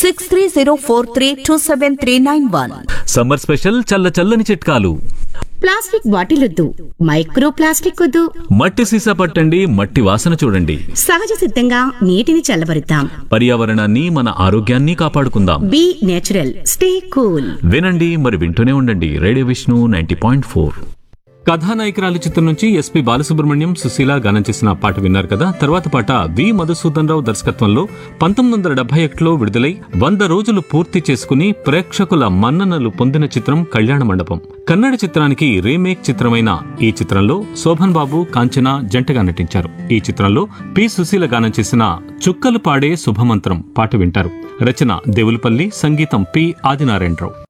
six three zero four three two seven three nine one summer special చల్ల చల్లని చిట్కాలు plastic bottle వద్దు micro plastic వద్దు మట్టి సీసా పట్టండి మట్టి వాసన చూడండి సహజ సిద్ధంగా నీటిని చల్లబరుద్దాం పర్యావరణాన్ని మన ఆరోగ్యాన్ని కాపాడుకుందాం బీ నేచురల్ స్టే కూల్ వినండి మరి వింటూనే ఉండండి radio Vishnu ninety point four కథానాయకురాలు చిత్రం నుంచి ఎస్పి బాలసుబ్రహ్మణ్యం సుశీల గానం చేసిన పాట విన్నారు కదా తర్వాత పాట వి మధుసూదన్ రావు దర్శకత్వంలో పంతొమ్మిది వందల డెబ్బై ఒకటిలో విడుదలై వంద రోజులు పూర్తి చేసుకుని ప్రేక్షకుల మన్ననలు పొందిన చిత్రం కళ్యాణ మండపం కన్నడ చిత్రానికి రీమేక్ చిత్రమైన ఈ చిత్రంలో శోభన్ బాబు కాంచన జంటగా నటించారు ఈ చిత్రంలో పి సుశీల గానం చేసిన చుక్కలు పాడే శుభమంత్రం పాట వింటారు రచన దేవులపల్లి సంగీతం పి ఆదినారాయణరావు